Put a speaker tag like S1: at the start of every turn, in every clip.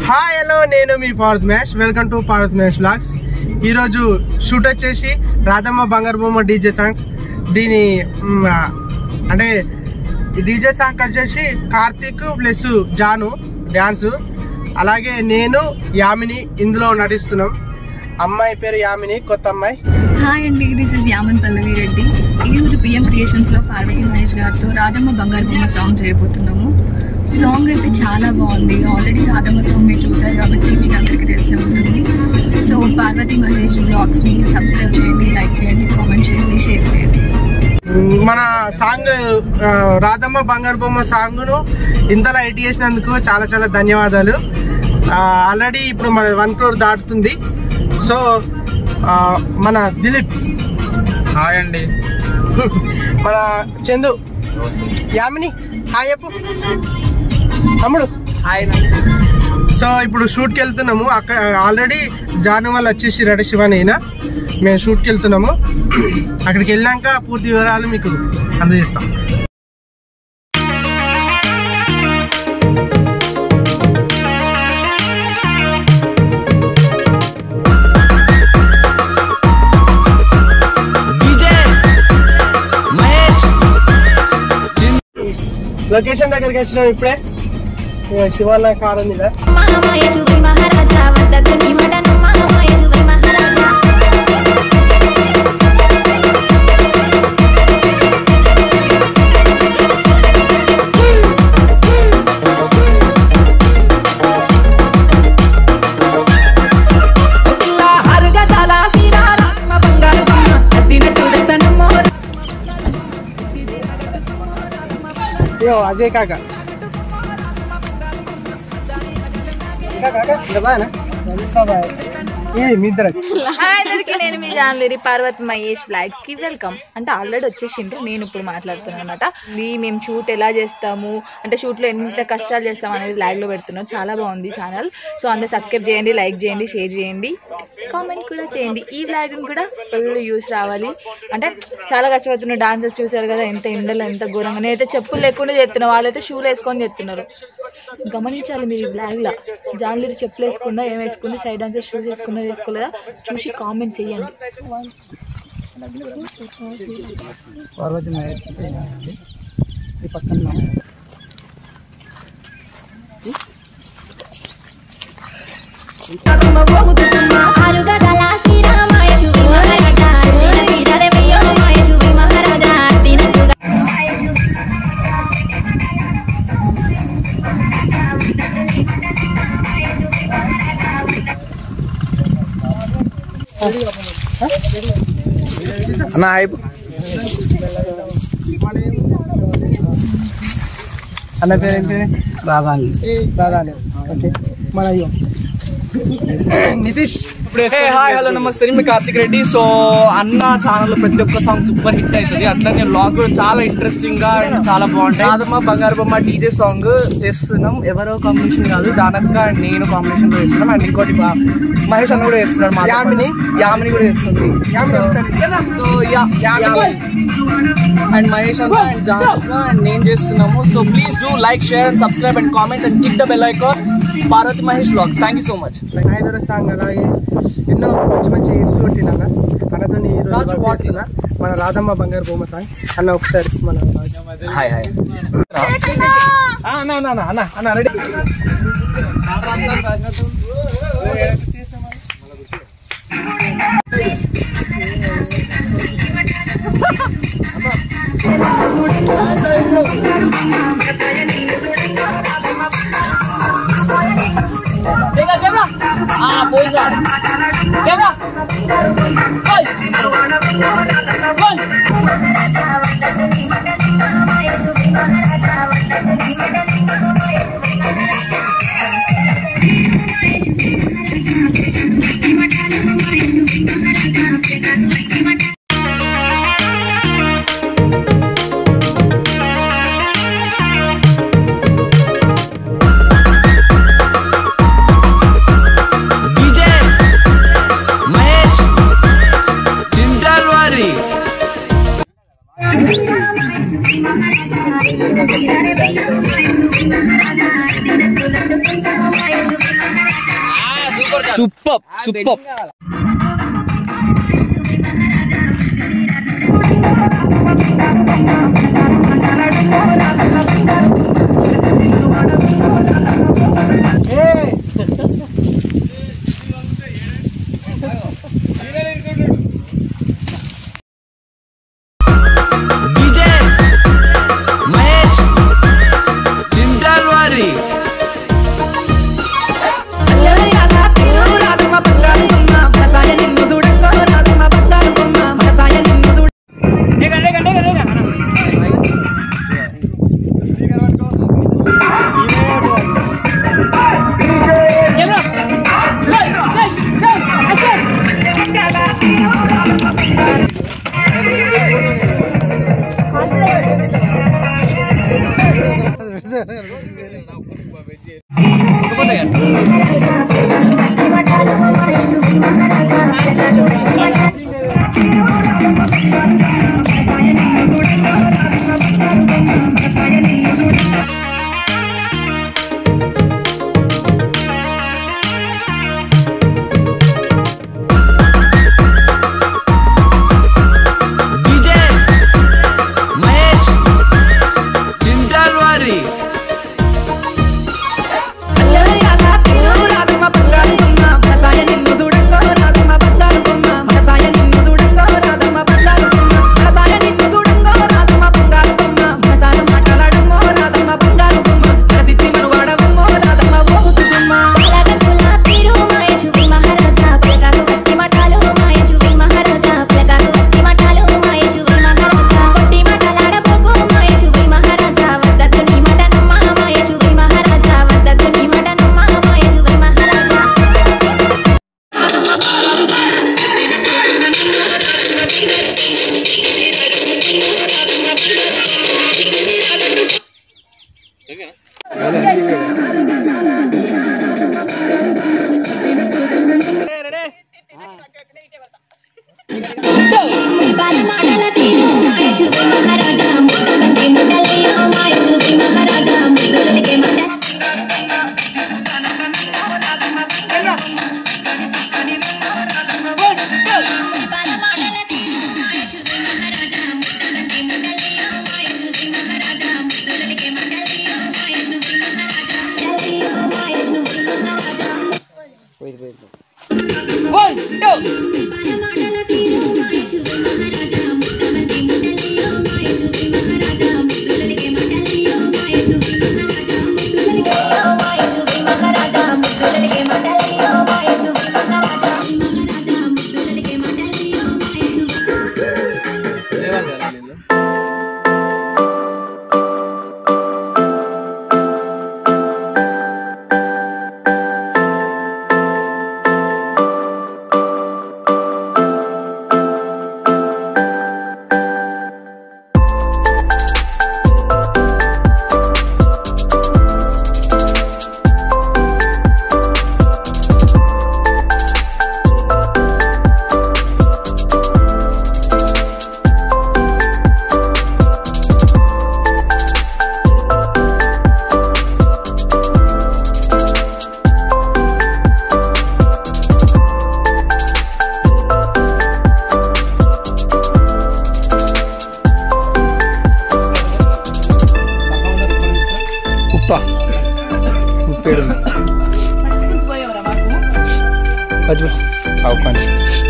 S1: Hi hello నేను మీ పార్త్ మ్యాష్ వెల్కమ్ టు పార్త్ మ్యాష్ బ్లాగ్స్ ఈరోజు షూట్ వచ్చేసి రాధమ్మ బంగారు బొమ్మ డీజే సాంగ్స్ దీని మ్, ఆ, అంటే డీజే సాంగ్ వచ్చేసి కార్తీక్ ప్లస్ జాను డ్యాన్స్ అలాగే నేను యామిని ఇందులో నటిస్తున్నాం అమ్మాయి పేరు యామిని కొత్త అమ్మాయి
S2: హాయ్ అండి దిస్ ఇస్ యామన్ పల్లవి రెడ్డి ఈ రోజు పిఎం క్రియేషన్స్ లో పార్వతి మహేష్ గారితో రాధమ్మ బంగారు బొమ్మ సాంగ్ చేయబోతున్నాము సాంగ్ అయితే చాలా బాగుంది ఆల్రెడీ రాధమ్మ సాంగ్ మీరు చూసారు కాబట్టి మీకు అందరికీ తెలిసే ఉంటుంది సో పార్వతి మహేష్ బ్లాగ్స్ ని సబ్స్క్రైబ్ చేయండి లైక్ చేయండి కామెంట్ చేయండి షేర్ చేయండి
S1: మన సాంగ్ ఆ, రాధమ్మ బంగారు బొమ్మ సాంగ్ను ఇంతలా ఎడిట్ చేసినందుకు చాలా చాలా ధన్యవాదాలు ఆల్రెడీ ఇప్పుడు మన వన్ క్రోర్ దాటుతుంది సో ఆ, మన దిలీప్
S3: హాయ్ అండి
S1: మన చందు యామిని హాయ్ చెప్పు తమ్ముడు హాయ్ సో ఇప్పుడు షూట్కి వెళ్తున్నాము అక్కడ ఆల్రెడీ జాను వాళ్ళు వచ్చేసి రెడీ శివాని అయినా మేము షూట్కి వెళ్తున్నాము అక్కడికి వెళ్ళాక పూర్తి వివరాలు మీకు అందజేస్తాం
S3: డీజే మహేష్
S1: లొకేషన్ దగ్గరికి వచ్చినాం ఇప్పుడే ఇక శివాలయ కార్ ఉంది కదా
S4: మహామాయ శుభి మహారాజా వద్దకు నీ మడను మహామాయ శుభి మహారాజా
S1: ఇగో అజయ్ కాక ఏ మీ ఇద్దరు
S5: హాయ్ అందరికి నేను మీ జాన్లేరి పార్వతి మహేష్ బ్లాగ్ కి వెల్కమ్ అంటే ఆల్రెడీ వచ్చేసిండ్రు నేను ఇప్పుడు మాట్లాడుతున్నాను అనమాట ఇది మేము షూట్ ఎలా చేస్తాము అంటే షూట్ లో ఎంత కష్టాలు చేస్తాం అనేది బ్లాగ్ లో పెడుతున్నాం చాలా బాగుంది ఛానల్ సో అందరు సబ్స్క్రైబ్ చేయండి లైక్ చేయండి షేర్ చేయండి కామెంట్ కూడా చేయండి ఈ బ్లాగ్ కూడా ఫుల్ యూస్ రావాలి అంటే చాలా కష్టపడుతున్న డాన్సర్స్ చూసారు కదా ఎంత ఎండలో ఎంత ఘోరంగా నేనైతే చెప్పులు లేకుండా చేస్తున్నా వాళ్ళైతే షూలు వేసుకొని చేస్తున్నారు గమనించాలి మీరు ఈ బ్లాగ్లో జాన్లీరి చెప్పులు వేసుకుందా ఏం వేసుకుంది సైడ్ డాన్సర్ షూస్ వేసుకుందా వేసుకోలేదా చూసి కామెంట్ చేయండి
S3: పార్వతి మహేష్ ఈ పక్కన
S4: ఆరుగా గల శ్రీరామాయ శుభి మహారాజా సీతాదేవయ్యో మాయ శుభి మహారాజా తినట్టుగా
S3: అన్న హాయ్
S1: అన్న పేరు ఏంటి
S3: రాధాని
S1: దాదాలే ఓకే మన అయ్యో నితీష్
S3: హాయ్ హలో నమస్తే నేను మీ కార్తిక్ రెడ్డి సో అన్న ఛానల్ ప్రతి ఒక్క సాంగ్ సూపర్ హిట్ అవుతుంది అట్లనే వ్లాగ్ కూడా చాలా ఇంట్రెస్టింగ్ గా and చాలా బాగుంటాయి రాధమ్మ బంగారు బొమ్మ డీజే సాంగ్ చేస్తున్నాం ఎవరో కాంబినేషన్ కాదు జానక్క అండ్ నేను కాంబినేషన్ లో చేస్తున్నాం అండ్ ఇంకోటి బా- మహేష్ అన్న కూడా చేస్తున్నాడు మా
S1: యామిని?
S3: యామిని కూడా చేస్తుంది
S1: యామిని ఒకసారి.
S3: So yeah Yamini and Mahesh అన్న అండ్ జానక్క అండ్ నేను చేస్తున్నాము so please do like share and subscribe and comment and కిక్ the bell icon Parvathi Mahesh vlogs thank you so much
S1: ఐదర సాంగ్ అలాగే ఎన్నో మంచి మంచి హిట్స్ కొట్టిన అన్న అన్నతో ఈ రోజు
S3: రాజు
S1: వర్క్ చేస్తున్నా మన రాధమ్మ బంగారు బొమ్మ సాంగ్ అన్న ఒకసారి మన
S3: హాయ్ హాయ్ అన్న అన్న అన్న అన్న ready DJ super super
S6: DJ Mahesh Chintalavari DJ Mahesh Chintalavari
S4: కలకత్తుల తీరు మహేశ్వరి మహారాజా పిలకాలు వట్టి మఠాలు మహేశ్వరి మహారాజా పిలకాలు వట్టి మఠాలు మహేశ్వరి మహారాజా వట్టి మఠాలాడపోకు మహేశ్వరి మహారాజా వద్దకు నీ మఠనమ్మ మహేశ్వరి మహారాజా వద్దకు నీ మఠనమ్మ మహేశ్వరి మహారాజా పరమాటల తీరు మహేశ్వరి మహారాజా ముద్దలంటి ముద్దలయ్యో మహేశ్వరి మహారాజా ముద్దులకి మధ్య పరమాటల తీరు మహేశ్వరి మహారాజా ముద్దలంటి ముద్దలయ్యో మహేశ్వరి మహారాజా ముద్దులకి మధ్యలయ్యో మహేశ్వరి మహారాజా ముద్దలయ్యో మహేశ్వరి మహారాజా పరమాటల తీరు మహేశ్వరి మహారాజా ముద్దలంటి ముద్దలయ్యో మహేశ్వరి మహారాజా ముద్దులకి మధ్యలయ్యో మహేశ్వరి మహారాజా ముద్దులకి మహేశ్వరి మహారాజా ముద్దులకి మధ్యలయ్యో మహేశ్వరి మహారాజా మహారాజా ముద్దులకి మధ్యలయ్యో మహేశ్వరి
S3: ఉప్ప ఉప్పేడు పచ్చిపులుసు అవు కొంచెం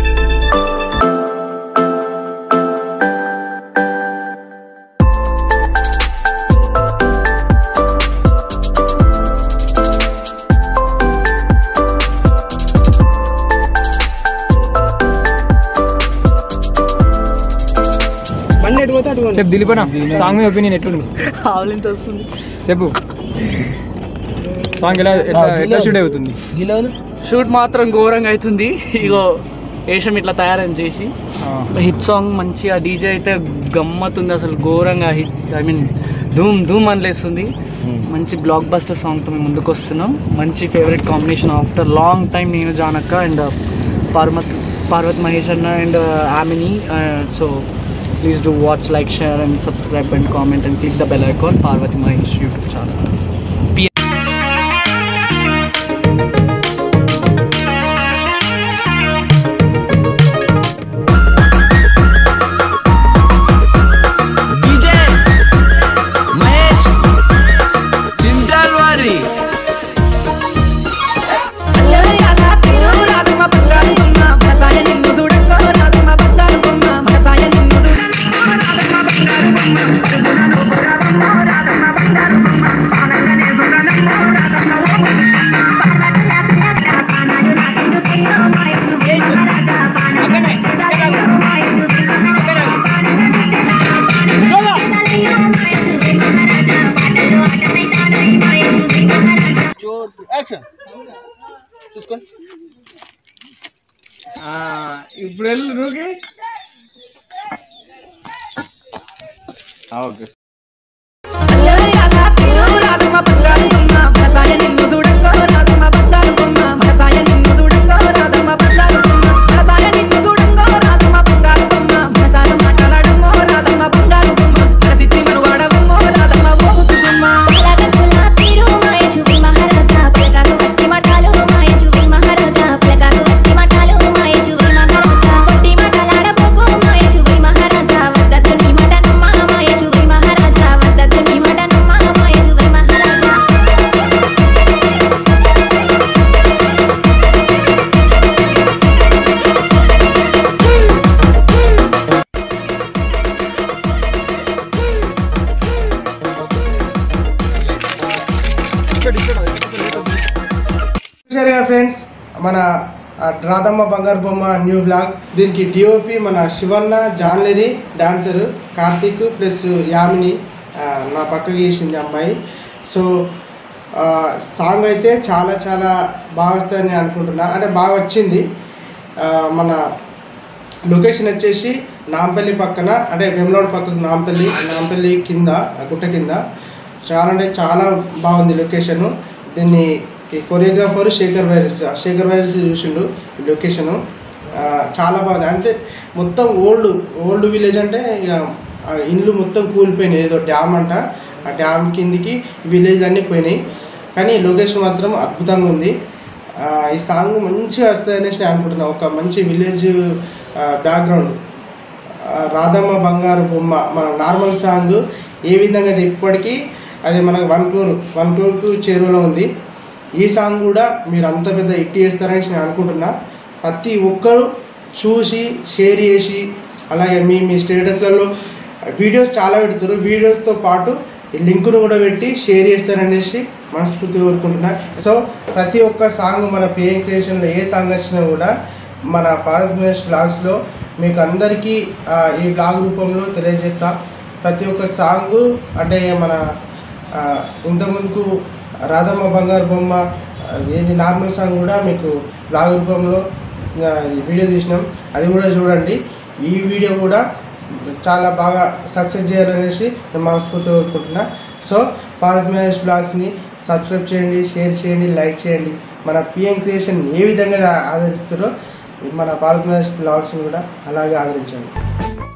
S3: చెప్పు దిలీపనా సాంగ్ మీ ఒపీనియన్ ఎట్లుంది
S7: ఆవులింత వస్తుంది
S3: చెప్పు సాంగ్ ఎలా ఎట్లా ఎట్లా షూట్ అవుతుంది
S7: షూట్ మాత్రం ఘోరంగా అవుతుంది ఇగో వేషం ఇట్లా తయారని చేసి హిట్ సాంగ్ మంచిగా డీజే అయితే గమ్మతుంది అసలు ఘోరంగా హిట్ ఐ మీన్ ధూమ్ ధూమ్ అనలేస్తుంది మంచి బ్లాక్ బస్టర్ సాంగ్తో మేము ముందుకు వస్తున్నాం మంచి favourite combination after long time నేను జానక్క అండ్ పార్వత్ పార్వత్ మహేష్ అన్న and Yamini so please do watch like share and subscribe and comment and click the bell icon Parvathi Mahesh YouTube channel
S3: చూసుకోండి
S7: ఆ, ఇప్పుడు వెళ్ళు నువ్వుకి ఓకే
S4: పలకకుల తీరు మహేశుడి మహారాజా పలకాలు వట్టి మఠాలు మహేశుడి మహారాజా పలకాలు వట్టి మఠాలు మహేశుడి మహారాజా వట్టి మఠాలాడబోకు మహేశుడి మహారాజా వద్దదు నీ మఠనమ్మ మహేశుడి మహారాజా వద్దదు నీ మఠనమ్మ మహేశుడి మహారాజా
S1: చూసారుగా ఫ్రెండ్స్ మన ఆ, రాధమ్మ బంగారు బొమ్మ న్యూ బ్లాగ్ దీనికి డిఓపి మన శివన్న జాన్లరీ డాన్సరు కార్తీక్ ప్లస్ యామిని ఆ, నా పక్కకి చేసింది అమ్మాయి సో ఆ, సాంగ్ అయితే చాలా చాలా బాగా వస్తుందని అనుకుంటున్నా అంటే బాగా వచ్చింది ఆ, మన లొకేషన్ వచ్చేసి నాంపల్లి పక్కన అంటే వెమ్లోడ్ పక్కకు నాంపల్లి నాంపల్లి కింద ఆ గుట్ట కింద చాలా అంటే చాలా బాగుంది లొకేషన్ దీన్ని ఈ కొరియోగ్రాఫర్ శేఖర్ వైరస్ ఆ శేఖర్ వైరస్ చూసిండు ఈ లొకేషను ఆ, చాలా బాగుంది అంటే మొత్తం ఓల్డ్ ఓల్డ్ విలేజ్ అంటే ఇక ఆ ఇండ్లు మొత్తం కూలిపోయినాయి ఏదో డ్యామ్ అంట ఆ డ్యామ్ కిందికి విలేజ్ అన్నీ పోయినాయి కానీ లొకేషన్ మాత్రం అద్భుతంగా ఉంది ఆ, ఈ సాంగ్ మంచిగా వస్తుంది అనేసి నేను అనుకుంటున్నాను ఒక మంచి విలేజ్ బ్యాక్గ్రౌండ్ రాధమ్మ బంగారు బొమ్మ మన నార్మల్ సాంగ్ ఏ విధంగా అది ఇప్పటికీ అది మనకు వన్ క్రోర్ వన్ క్రోర్కు చేరువలో ఉంది ఈ సాంగ్ కూడా మీరు అంత పెద్ద హిట్ చేస్తారని నేను అనుకుంటున్నా ప్రతి ఒక్కరూ చూసి షేర్ చేసి అలాగే మీ మీ స్టేటస్లలో వీడియోస్ చాలా పెడతారు వీడియోస్తో పాటు ఈ లింకును కూడా పెట్టి షేర్ చేస్తారనేసి మనస్ఫూర్తి కోరుకుంటున్నా సో ప్రతి ఒక్క సాంగ్ మన పిఎం క్రియేషన్లో ఏ సాంగ్ వచ్చినా కూడా మన భారత్ మేష్ బ్లాగ్స్లో మీకు అందరికీ ఆ, ఈ బ్లాగ్ రూపంలో తెలియజేస్తా ప్రతి ఒక్క సాంగ్ అంటే మన ఆ, ఇంతకుముందుకు రాధమ్మ బంగారు బొమ్మ అది ఏంటి నార్మల్ సాంగ్ కూడా మీకు బ్లాగ్ రూపంలో ఆ, వీడియో తీసినాం అది కూడా చూడండి ఈ వీడియో కూడా చాలా బాగా సక్సెస్ చేయాలనేసి నేను మనస్ఫూర్తి కోరుకుంటున్నా సో భారత్ మహేష్ బ్లాగ్స్ని సబ్స్క్రైబ్ చేయండి షేర్ చేయండి లైక్ చేయండి మన పిఎం క్రియేషన్ ఏ విధంగా ఆదరిస్తారో మన భారత్ మహేష్ బ్లాగ్స్ని కూడా అలాగే ఆదరించండి